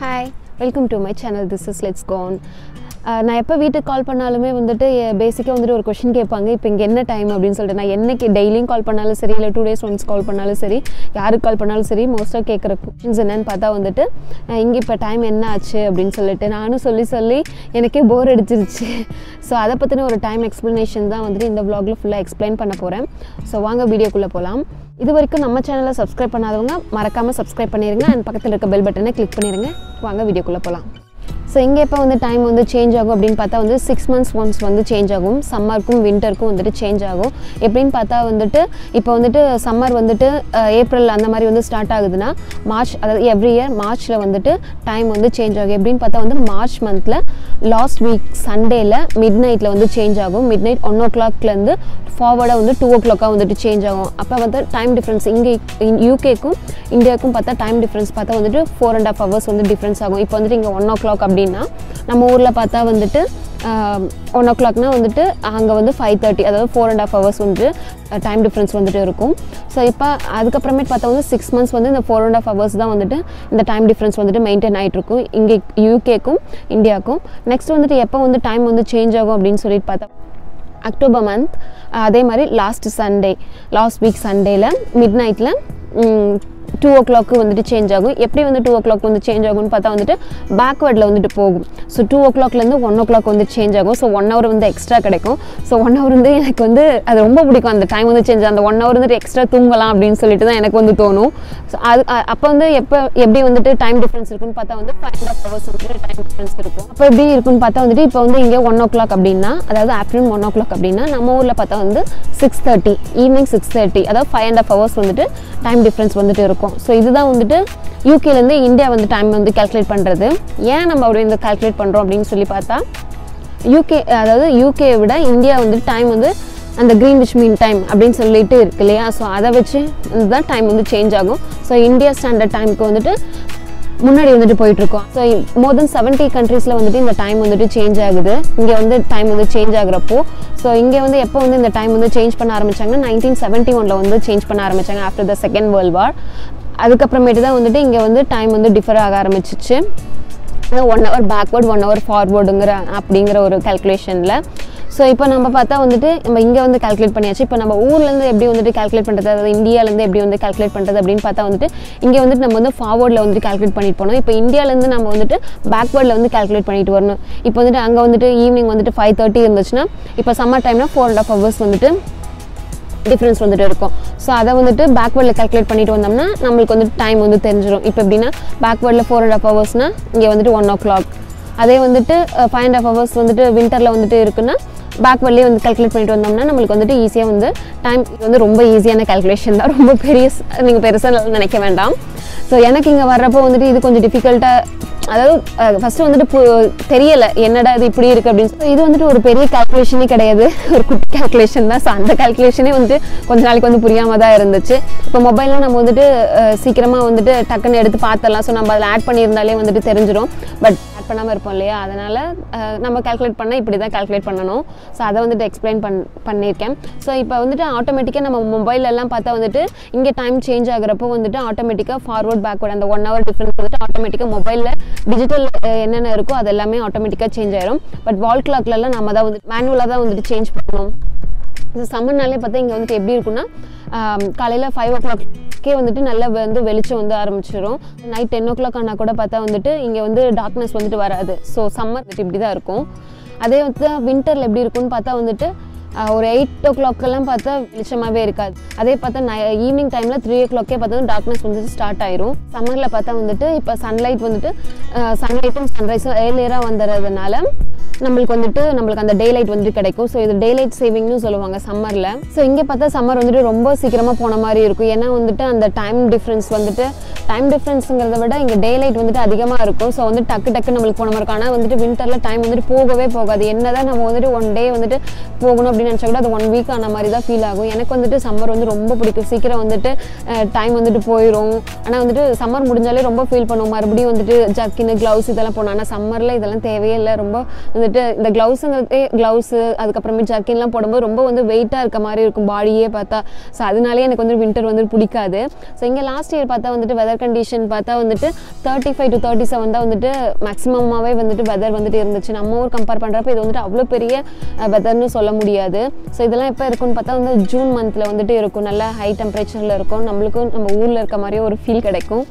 hi welcome to my channel this is let's கோன் நான் எப்போ வீட்டுக்கு கால் பண்ணாலுமே வந்துட்டு பேசிக்காக வந்துட்டு ஒரு கொஷின் கேட்பாங்க இப்போ இங்கே என்ன டைம் அப்படின்னு சொல்லிட்டு நான் என்னைக்கு டெய்லியும் கால் பண்ணாலும் சரி இல்லை டூ டேஸ் ஒன்ஸ் கால் பண்ணாலும் சரி யாருக்கு கால் பண்ணாலும் சரி மோஸ்ட்டாக கேட்குற கொஷின்ஸ் என்னன்னு பார்த்தா வந்துட்டு இங்கே இப்போ டைம் என்ன ஆச்சு அப்படின்னு சொல்லிட்டு நானும் சொல்லி சொல்லி எனக்கே போர் அடிச்சிருச்சு ஸோ அதை பற்றின ஒரு டைம் எக்ஸ்ப்ளனேஷன் தான் வந்துட்டு இந்த vlogல ஃபுல்லாக எக்ஸ்பிளைன் பண்ண போகிறேன் ஸோ வாங்க வீடியோக்குள்ளே போகலாம் இது வரைக்கும் நம்ம சேனலை சப்ஸ்கிரைப் பண்ணாதவங்க மறக்காமல் சப்ஸ்கிரைப் பண்ணிடுங்க அண்ட் பக்கத்தில் இருக்க பெல் பட்டனை கிளிக் பண்ணிடுங்க வாங்க வீடியோக்குள்ளே போகலாம் ஸோ இங்கே இப்போ வந்து டைம் வந்து சேஞ்ச் ஆகும் அப்படின்னு பார்த்தா வந்து சிக்ஸ் மந்த்ஸ் ஒன்ஸ் வந்து சேஞ்ச் ஆகும் சம்மருக்கும் வின்டருக்கும் வந்துட்டு சேஞ்ச் ஆகும் எப்படின்னு பார்த்தா வந்துட்டு இப்போ வந்துட்டு சம்மர் வந்துட்டு ஏப்ரல் அந்த மாதிரி வந்து ஸ்டார்ட் ஆகுதுன்னா மார்ச் அதாவது எவ்ரி இயர் மார்ச்சில் வந்துட்டு டைம் வந்து சேஞ்ச் ஆகும் எப்படின்னு பார்த்தா வந்து மார்ச் மந்தில் லாஸ்ட் வீக் சண்டேல மிட் நைட்டில் வந்து சேஞ்ச் ஆகும் மிட் நைட் ஒன் ஓ கிளாக்லேருந்து ஃபார்வர்டாக வந்து டூ ஓ கிளாக்காக வந்துட்டு சேஞ்ச் ஆகும் அப்போ வந்து டைம் டிஃப்ரென்ஸ் இங்கே யூகேக்கும் இந்தியாவுக்கும் பார்த்தா டைம் டிஃப்ரென்ஸ் பார்த்தா வந்துட்டு ஃபோர் அண்ட் ஹாஃப் ஹவர்ஸ் வந்து டிஃப்ரென்ஸ் ஆகும் இப்போ வந்துட்டு இங்கே ஒன் ஓ கிளாக் அப்படின்னா நம்ம ஊரில் பார்த்தா வந்துட்டு ஒன் ஓ கிளாக்னா வந்துட்டு அங்கே வந்து ஃபைவ் தேர்ட்டி அதாவது ஃபோர் அண்ட் ஹாஃப் ஹவர்ஸ் வந்துட்டு டைம் டிஃப்ரென்ஸ் வந்துட்டு இருக்கும் ஸோ இப்போ அதுக்கப்புறமேட்டு பார்த்தா வந்து சிக்ஸ் மந்த்ஸ் வந்து இந்த ஃபோர் அண்ட் ஹாஃப் ஹவர்ஸ் தான் வந்துட்டு இந்த டைம் டிஃப்ரென்ஸ் வந்துட்டு மெயின்டைன் ஆகிட்டு இருக்கும் இங்கே யூகேக்கும் இந்தியாவுக்கும் நெக்ஸ்ட் வந்துட்டு எப்போ வந்து டைம் வந்து சேஞ்ச் ஆகும் அப்படின்னு சொல்லிட்டு பார்த்தா அக்டோபர் மந்த் அதே மாதிரி லாஸ்ட் சண்டே லாஸ்ட் வீக் சண்டேல மிட் நைட்டில் டூ ஓ கிளாக்கு வந்துட்டு சேஞ்ச் ஆகும் எப்படி வந்து டூ ஓ கிளாக் வந்து சேஞ்ச் ஆகும்னு பார்த்தா வந்துட்டு பேக்வேர்டில் வந்துட்டு போகும் ஸோ டூ ஓ கிளாக்லேருந்து ஒன் ஓ கிளாக் வந்து சேஞ்ச் ஆகும் ஸோ ஒன் ஹவர் வந்து எக்ஸ்ட்ரா கிடைக்கும் ஸோ ஒன் ஹவர் வந்து எனக்கு வந்து அது ரொம்ப பிடிக்கும் அந்த டைம் வந்து சேஞ்ச் அந்த ஒன் ஹவர் வந்துட்டு எக்ஸ்ட்ரா தூங்கலாம் அப்படின்னு சொல்லிட்டு தான் எனக்கு வந்து தோணும் ஸோ அது அப்போ வந்து எப்போ எப்படி வந்துட்டு டைம் டிஃப்ரென்ஸ் இருக்குன்னு பார்த்தா வந்து ஃபைவ் அண்ட் ஹாஃப் ஹவர்ஸ் வந்துட்டு டைம் டிஃப்ரென்ஸ் இருக்கும் அப்போ எப்படி இருக்குன்னு பார்த்தா வந்துட்டு இப்போ வந்து இங்கே ஒன் ஓ கிளாக் அப்படின்னா அதாவது ஆஃப்டர்நூன் ஒன் ஓ கிளாக் அப்படின்னா நம்ம ஊரில் பார்த்தா வந்து six thirty evening six thirty அதாவது ஃபைவ் அண்ட் ஹாஃப் ஹவர்ஸ் வந்துட்டு டைம் டிஃப்ரென்ஸ் வந்துட்டு இருக்கும் ஸோ இதுதான் வந்துட்டு யூகேலேருந்து இந்தியா வந்து டைம் வந்து கால்குலேட் பண்ணுறது ஏன் நம்ம அப்படி வந்து கால்குலேட் பண்ணுறோம் அப்படின்னு சொல்லி பார்த்தா யூகே அதாவது யூகேயை விட இந்தியா வந்து டைம் வந்து அந்த க்ரீன்விச் மீன் டைம் அப்படின்னு சொல்லிட்டு இருக்கு இல்லையா ஸோ அதை வச்சு தான் டைம் வந்து சேஞ்ச் ஆகும் ஸோ இந்தியா ஸ்டாண்டர்ட் டைமுக்கு வந்துட்டு முன்னாடி வந்துட்டு போயிட்டு இருக்கோம் ஸோ மோர் தென் செவன்ட்டி கண்ட்ரீஸில் வந்துட்டு இந்த டைம் வந்துட்டு சேஞ்ச் ஆகுது இங்கே வந்து டைம் வந்து சேஞ்ச் ஆகுறப்போ ஸோ இங்கே வந்து எப்போ வந்து இந்த டைம் வந்து சேஞ்ச் பண்ண ஆரம்பிச்சாங்கன்னா நைன்டீன் செவன்ட்டி ஒனில் வந்து சேஞ்ச் பண்ண ஆரம்பிச்சாங்க after the second world war அதுக்கப்புறமேட்டு தான் வந்துட்டு இங்கே வந்து டைம் வந்து டிஃபர் ஆக ஆரம்பிச்சிச்சு one hour backward one hour ஃபார்வேர்டுங்கிற அப்படிங்கிற ஒரு கால்குலேஷனில் ஸோ இப்போ நம்ம பார்த்தா வந்துட்டு நம்ம இங்கே வந்து கால்குலேட் பண்ணியாச்சு இப்போ நம்ம ஊர்லேருந்து எப்படி வந்துட்டு கால்குலேட் பண்ணுறது அதாவது இந்தியாவிலேருந்து எப்படி வந்து கால்குலேட் பண்ணுறது அப்படின்னு பார்த்தா வந்துட்டு இங்கே வந்துட்டு நம்ம வந்து ஃபார்வர்டில் வந்துட்டு கால்குலேட் பண்ணிட்டு போனோம் இப்போ இந்தியாவிலேருந்து நம்ம வந்துட்டு பேக்வேர்டில் வந்து கால்குலேட் பண்ணிட்டு வரணும் இப்போ வந்துட்டு அங்கே வந்துட்டு ஈவினிங் வந்துட்டு ஃபைவ் தேர்ட்டி இருந்துச்சுன்னா இப்போ சம்மர் டைம்னா ஃபோர் அண்ட் ஹாஃப் ஹவர்ஸ் வந்துட்டு டிஃப்ரென்ஸ் வந்துட்டு இருக்கும் ஸோ அதை வந்துட்டு பேக்வேர்டில் கால்குலேட் பண்ணிட்டு வந்தோம்னா நம்மளுக்கு வந்துட்டு டைம் வந்து தெரிஞ்சிடும் இப்போ எப்படின்னா பேக்வேர்டில் ஃபோர் அண்ட் ஹாஃப் ஹவர்ஸ்னால் இங்கே வந்துட்டு ஒன் ஓ கிளாக் அதே வந்துட்டு ஃபைவ் அண்ட் ஹாஃப் ஹவர்ஸ் வந்துட்டு வின்டரில் வந்துட்டு இருக்குன்னா பேக்வேர்ட்லேயே வந்து கால்குலேட் பண்ணிட்டு வந்தோம்னா நம்மளுக்கு வந்துட்டு ஈஸியாக வந்து டைம் இது வந்து ரொம்ப ஈஸியான கால்குலேஷன் தான் ரொம்ப பெரிய நீங்கள் பெருசாக நினைக்க வேண்டாம் ஸோ எனக்கு இங்கே வர்றப்போ வந்துட்டு இது கொஞ்சம் டிஃபிகல்ட்டாக அதாவது ஃபஸ்ட்டு வந்துட்டு பு தெரியலை என்னடா இது இப்படி இருக்குது அப்படின்னு சொல்லி இது வந்துட்டு ஒரு பெரிய கால்குலேஷனே கிடையாது ஒரு குட்டி கால்குலேஷன் தான் ஸோ அந்த கால்குலேஷனே வந்துட்டு கொஞ்ச நாளைக்கு வந்து புரியாமல் தான் இருந்துச்சு இப்போ மொபைலில் நம்ம வந்துட்டு சீக்கிரமாக வந்துட்டு டக்குன்னு எடுத்து பார்த்தலாம் ஸோ நம்ம அதில் ஆட் பண்ணியிருந்தாலே வந்துட்டு தெரிஞ்சிடும் பட் ஆட் பண்ணாமல் இருப்போம் இல்லையா அதனால் நம்ம கால்குலேட் பண்ணால் இப்படி தான் கால்குலேட் பண்ணணும் ஸோ அதை வந்துட்டு எக்ஸ்பிளைன் பண் பண்ணியிருக்கேன் ஸோ இப்போ வந்துட்டு ஆட்டோமேட்டிக்காக நம்ம மொபைலெல்லாம் பார்த்தா வந்துட்டு இங்கே டைம் சேஞ்ச் ஆகுறப்போ வந்துட்டு ஆட்டோமேட்டிக்காக ஃபார்வர்ட் பேக்வர்ட் அந்த ஒன் ஹவர் டிஃப்ரென்ஸ் வந்துட்டு ஆட்டோமேட்டிக்காக மொபைலில் டிஜிட்டல் என்னென்ன இருக்கோ அது எல்லாமே ஆட்டோமேட்டிக்காக சேஞ்ச் ஆயிரும் பட் வால் கிளாக்லலாம் நம்ம தான் வந்து மேனுவலாக தான் வந்துட்டு சேஞ்ச் பண்ணணும் ஸோ சம்மர்னாலே பார்த்தா இங்கே வந்துட்டு எப்படி இருக்குன்னா காலையில் ஃபைவ் ஓ கிளாக்கே வந்துட்டு நல்லா வந்து வெளிச்சம் வந்து ஆரம்பிச்சிடும் நைட் டென் ஓ கிளாக் ஆனால் கூட பார்த்தா வந்துட்டு இங்கே வந்து டார்க்னஸ் வந்துட்டு வராது ஸோ சம்மர் வந்துட்டு இப்படி தான் இருக்கும் அதே வந்து வின்டரில் எப்படி இருக்கும்னு பார்த்தா வந்துட்டு ஒரு எயிட் ஓ கிளாக்கெல்லாம் பார்த்தா வெளிச்சமாகவே இருக்காது அதே பார்த்தா நை ஈவினிங் டைமில் த்ரீ ஓ கிளாக்கே பார்த்தா டார்க்னஸ் வந்துட்டு ஸ்டார்ட் ஆயிரும் சம்மரில் பார்த்தா வந்துட்டு இப்போ சன்லைட் வந்துட்டு சன்லைட்டும் சன்ரைஸும் ஏர்லியராக வந்துடுறதுனால நம்மளுக்கு வந்துட்டு நம்மளுக்கு அந்த டே லைட் வந்துட்டு கிடைக்கும் ஸோ இது டே லைட் சேவிங்னு சொல்லுவாங்க சம்மரில் ஸோ இங்கே பார்த்தா சம்மர் வந்துட்டு ரொம்ப சீக்கிரமாக போன மாதிரி இருக்கும் ஏன்னா வந்துட்டு அந்த டைம் டிஃப்ரென்ஸ் வந்துட்டு டைம் டிஃப்ரென்ஸுங்கிறத விட இங்கே டே லைட் வந்துட்டு அதிகமாக இருக்கும் ஸோ வந்து டக்கு டக்கு நம்மளுக்கு போன மாதிரி இருக்கும் ஆனால் வந்துட்டு வின்டரில் டைம் வந்துட்டு போகவே போகாது என்னதான் நம்ம வந்துட்டு ஒன் டே வந்துட்டு போகணும் அப்படின்னு நினச்சா கூட அது ஒன் வீக் ஆன மாதிரி தான் ஃபீல் ஆகும் எனக்கு வந்துட்டு சம்மர் வந்து ரொம்ப பிடிக்கும் சீக்கிரம் வந்துட்டு டைம் வந்துட்டு போயிடும் ஆனால் வந்துட்டு சம்மர் முடிஞ்சாலே ரொம்ப ஃபீல் பண்ணுவோம் மறுபடியும் வந்துட்டு ஜக்கின்னு க்ளவுஸ் இதெல்லாம் போனோம் ஆனால் சம்மரில் இதெல்லாம் தேவையே இல்லை ரொம்ப வந்துட்டு வந்துட்டு இந்த க்ளவுஸுங்கிறதே க்ளவுஸு அதுக்கப்புறமே ஜர்க்கின்லாம் போடும்போது ரொம்ப வந்து வெயிட்டாக இருக்க மாதிரி இருக்கும் பாடியே பார்த்தா ஸோ அதனாலே எனக்கு வந்து வின்டர் வந்து பிடிக்காது ஸோ இங்கே லாஸ்ட் இயர் பார்த்தா வந்துட்டு வெதர் கண்டிஷன் பார்த்தா வந்துட்டு thirty five to thirty seven தான் வந்துட்டு மேக்ஸிமமாகவே வந்துட்டு வெதர் வந்துட்டு இருந்துச்சு நம்ம ஊர் கம்பேர் பண்ணுறப்ப இது வந்துட்டு அவ்வளோ பெரிய வெதர்னு சொல்ல முடியாது ஸோ இதெல்லாம் எப்போ இருக்கும்னு பார்த்தா வந்து ஜூன் மந்தில் வந்துட்டு இருக்கும் நல்ல ஹை டெம்பரேச்சரில் இருக்கும் நம்மளுக்கும் நம்ம ஊரில் இருக்க மாதிரியே ஒரு ஃபீல் கிடைக்கும்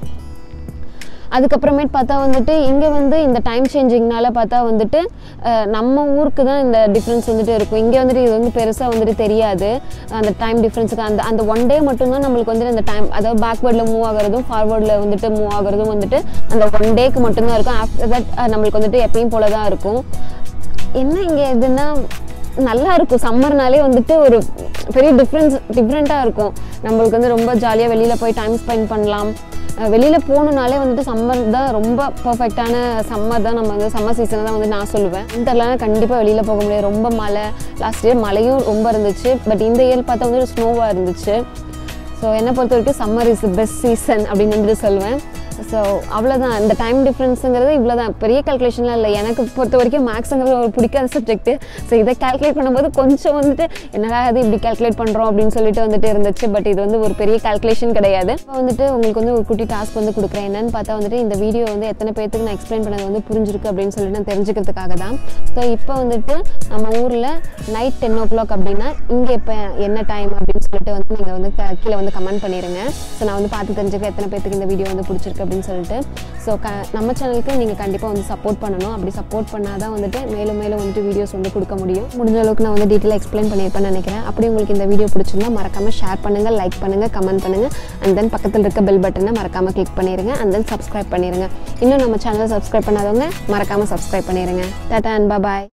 அதுக்கப்புறமேட்டு பார்த்தா வந்துட்டு இங்கே வந்து இந்த டைம் சேஞ்சிங்னால பார்த்தா வந்துட்டு அஹ், நம்ம ஊருக்கு தான் இந்த டிஃப்ரென்ஸ் வந்துட்டு இருக்கும் இங்கே வந்துட்டு இது வந்து பெருசாக வந்துட்டு தெரியாது அந்த டைம் டிஃப்ரென்ஸுக்கு அந்த அந்த ஒன் டே மட்டும்தான் நம்மளுக்கு வந்துட்டு அந்த டைம் அதாவது பேக்வேர்டில் மூவ் ஆகிறதும் ஃபார்வேர்டில் வந்துட்டு மூவ் ஆகிறதும் வந்துட்டு அந்த ஒன் டேக்கு மட்டும்தான் இருக்கும் ஆஃப்டர் தட் நம்மளுக்கு வந்துட்டு எப்பயும் போல தான் இருக்கும் என்ன இங்கே எதுன்னா நல்லா இருக்கும் சம்மர்னாலே வந்துட்டு ஒரு பெரிய டிஃப்ரென்ஸ் டிஃப்ரெண்ட்டாக இருக்கும் நம்மளுக்கு வந்து ரொம்ப ஜாலியாக வெளியில் போய் டைம் ஸ்பெண்ட் பண்ணலாம் வெளியில் போகணுனாலே வந்துட்டு சம்மர் தான் ரொம்ப பர்ஃபெக்டான சம்மர் தான் நம்ம வந்து சம்மர் சீசனை தான் வந்து நான் சொல்லுவேன் விண்டர்லாம் கண்டிப்பாக வெளியில் போக முடியாது ரொம்ப மழை லாஸ்ட் இயர் மழையும் ரொம்ப இருந்துச்சு பட் இந்த இயர் பார்த்தா வந்து ஸ்னோவாக இருந்துச்சு ஸோ என்னை பொறுத்த வரைக்கும் சம்மர் இஸ் பெஸ்ட் சீசன் அப்படின்னு வந்துட்டு சொல்லுவேன் ஸோ அவ்வளோதான் இந்த டைம் டிஃப்ரென்ஸுங்கிறது இவ்வளோ தான் பெரிய கால்குலேஷன்லாம் இல்லை எனக்கு பொறுத்த வரைக்கும் மேக்ஸுங்கிறது ஒரு பிடிக்காத சப்ஜெக்ட்டு ஸோ இதை கால்குலேட் பண்ணும்போது கொஞ்சம் வந்துட்டு என்னடா அது இப்படி கால்குலேட் பண்ணுறோம் அப்படின்னு சொல்லிட்டு வந்துட்டு இருந்துச்சு பட் இது வந்து ஒரு பெரிய கால்குலேஷன் கிடையாது இப்போ வந்துட்டு உங்களுக்கு வந்து ஒரு குட்டி டாஸ்க் வந்து கொடுக்குறேன் என்னன்னு பார்த்தா வந்துட்டு இந்த வீடியோ வந்து எத்தனை பேர்த்துக்கு நான் எக்ஸ்பிளைன் பண்ணது வந்து புரிஞ்சிருக்கு அப்படின்னு சொல்லிட்டு நான் தெரிஞ்சுக்கிறதுக்காக தான் ஸோ இப்போ வந்துட்டு நம்ம ஊரில் நைட் டென் ஓ கிளாக் அப்படின்னா இங்கே இப்போ என்ன டைம் அப்படின்னு சொல்லிட்டு வந்து நீங்கள் வந்து க- கீழே வந்து கமெண்ட் பண்ணிடுங்க ஸோ நான் வந்து பார்த்து தெரிஞ்சுக்க எத்தனை பேர்த்துக்கு இந்த வீடியோ வந்து பிடிச்சிருக்கு அப்படின்னு சொல்லிட்டு ஸோ க நம்ம சேனலுக்கு நீங்கள் கண்டிப்பாக வந்து சப்போர்ட் பண்ணணும் அப்படி சப்போர்ட் பண்ணால் தான் வந்துட்டு மேலும் மேலும் வந்துட்டு வீடியோஸ் வந்து கொடுக்க முடியும் முடிஞ்ச அளவுக்கு நான் வந்து டீட்டெயில் எக்ஸ்பிளைன் பண்ணியிருப்பேன்னு நினைக்கிறேன் அப்படி உங்களுக்கு இந்த வீடியோ பிடிச்சிருந்தா மறக்காமல் ஷேர் பண்ணுங்கள் லைக் பண்ணுங்கள் கமெண்ட் பண்ணுங்கள் அண்ட் தென் பக்கத்தில் இருக்க பெல் பட்டனை மறக்காமல் கிளிக் பண்ணிடுங்க அண்ட் தென் சப்ஸ்கிரைப் பண்ணிடுங்க இன்னும் நம்ம சேனலை சப்ஸ்கிரைப் பண்ணாதவங்க மறக்காமல் சப்ஸ்கிரைப் பண்ணிடுங்க டாட்டா அண்ட் பாய்